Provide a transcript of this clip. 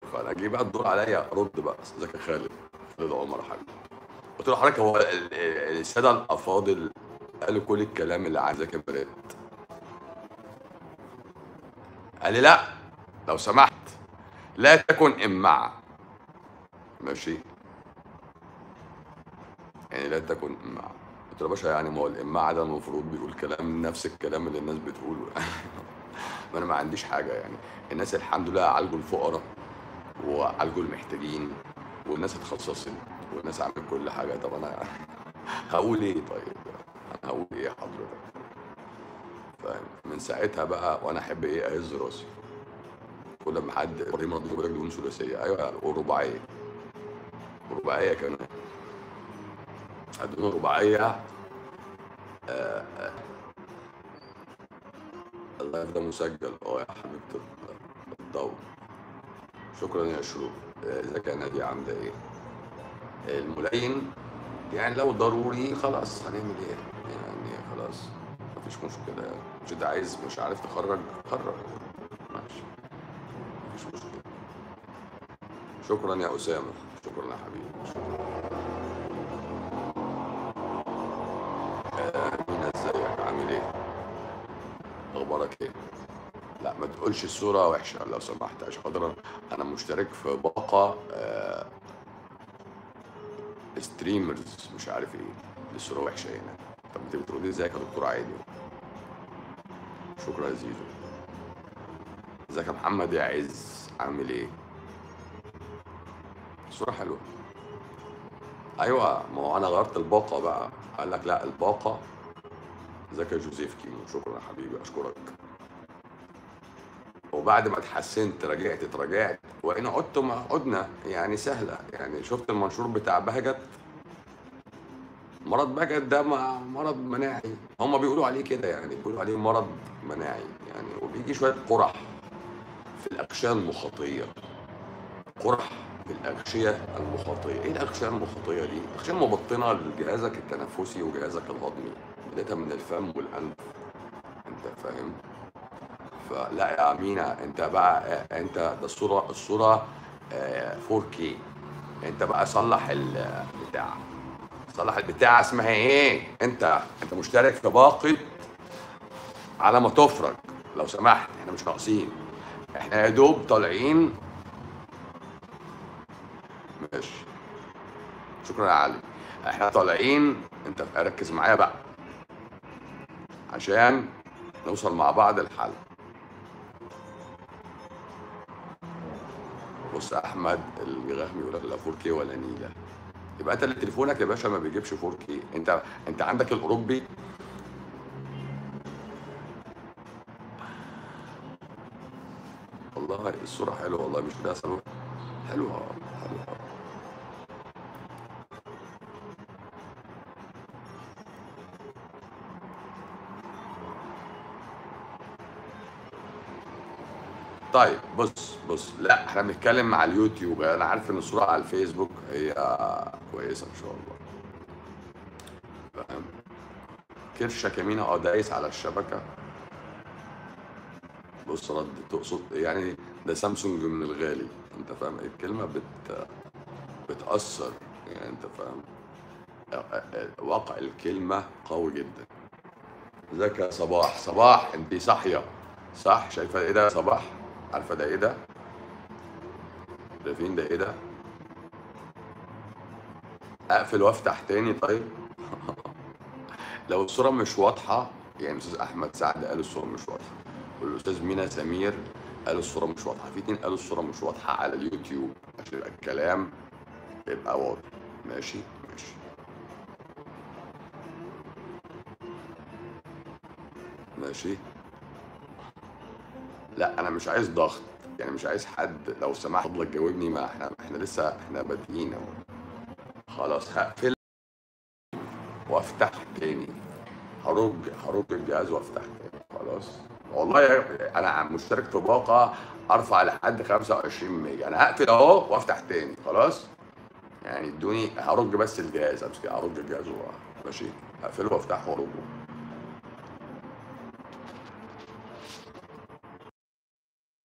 فانا جه بقى الدور عليا ارد بقى ازيك يا خالد خالد عمر حبيبي قلت له حضرتك هو ال- ال- الساده الافاضل قالوا كل الكلام اللي عايزك يا بريت قال لي لا لو سمحت لا تكن امعة ماشي يعني لا تكن امعة قلت له يا باشا يعني ما هو الامعة ده المفروض بيقول كلام نفس الكلام اللي الناس بتقوله ما انا ما عنديش حاجة يعني الناس الحمد لله عالجوا الفقراء وعالجوا المحتاجين والناس اتخصصت والناس عملت كل حاجة طب انا هقول ايه طيب انا هقول ايه حضرتك فاهم من ساعتها بقى وانا احب ايه اهز راسي كل ما حد ابراهيم رضي بالك دهون ثلاثيه ايوه والرباعيه رباعيه كمان الدهون الرباعيه آه آه. اللايف ده مسجل اه يا حبيبه ال- الضوء شكرا يا شروق آه، ازيك يا ناديه عامله ايه الملين يعني لو ضروري خلاص هنعمل ايه يعني خلاص مفيش مشكله يعني مش انت عايز مش عارف تخرج خرج ماشي مفيش مشكله شكرا يا اسامه شكرا يا حبيبي شكرا آه، مينا ازيك عامل ايه اخبارك ايه لا ما تقولش الصورة وحشة لو سمحت عشان خاطر أنا مشترك في باقة آه ستريمرز مش عارف ايه الصورة وحشة هنا طب انت بتردي ازيك يا دكتور عادي شكرا يا زيزو ازيك يا محمد يا عز عامل ايه الصورة حلوة ايوه ما هو انا غيرت الباقة بقى قال لك لا الباقة ازيك يا جوزيف كيمو شكرا يا حبيبي اشكرك وبعد ما اتحسنت رجعت اتراجعت وان عدت ما عدنا يعني سهله يعني شفت المنشور بتاع بهجت مرض بهجت ده ما- مرض مناعي هم بيقولوا عليه كده يعني بيقولوا عليه مرض مناعي يعني وبيجي شويه قرح في الاغشيه المخاطيه قرح في الاغشيه المخاطيه ايه الاغشيه المخاطيه دي الاغشيه المبطنه لجهازك التنفسي وجهازك الهضمي بدايه من الفم والانف انت فاهم فلا يا امينه انت بقى انت ده الصوره الصوره آه، 4K انت بقى صلح البتاع صلح البتاع اسمها ايه انت انت مشترك في باقه على ما تفرج لو سمحت احنا مش ناقصين احنا يا دوب طالعين ماشي شكرا يا علي احنا طالعين انت ركز معايا بقى عشان نوصل مع بعض الحل بص يا احمد الغهم يقول لك لا 4K ولا نيله يبقى انت اللي تليفونك يا باشا ما بيجيبش 4K انت انت عندك الاوروبي والله الصوره حلوه والله مش ده سبب حلوه حلوه طيب بص بص لا احنا بنتكلم مع اليوتيوب انا عارف ان الصوره على الفيسبوك هي كويسه ان شاء الله فاهم كرشه كمينه اه دايس على الشبكه بص رد تقصد يعني ده سامسونج من الغالي انت فاهم الكلمه بت بتاثر يعني انت فاهم واقع الكلمه قوي جدا ازيك يا صباح صباح انت صاحيه صح شايفه ايه ده يا صباح عارفه ده ايه ده شايفين ده ايه ده اقفل وافتح تاني طيب لو الصوره مش واضحه يعني الاستاذ احمد سعد قال الصوره مش واضحه والاستاذ مينا سمير قال الصوره مش واضحه في اتنين قالوا الصوره مش واضحه على اليوتيوب عشان يبقى الكلام يبقى واضح ماشي ماشي ماشي لا انا مش عايز ضغط يعني مش عايز حد لو سمحت فضلك جاوبني ما احنا احنا لسه احنا بادئين اهو خلاص هقفل وافتح تاني هرج هرج الجهاز وافتح تاني خلاص والله يا- انا مشترك في باقه ارفع لحد 25 ميجا انا هقفل اهو وافتح تاني خلاص يعني ادوني هرج بس الجهاز امسك هرج الجهاز و- ماشي هقفله وافتحه وارجه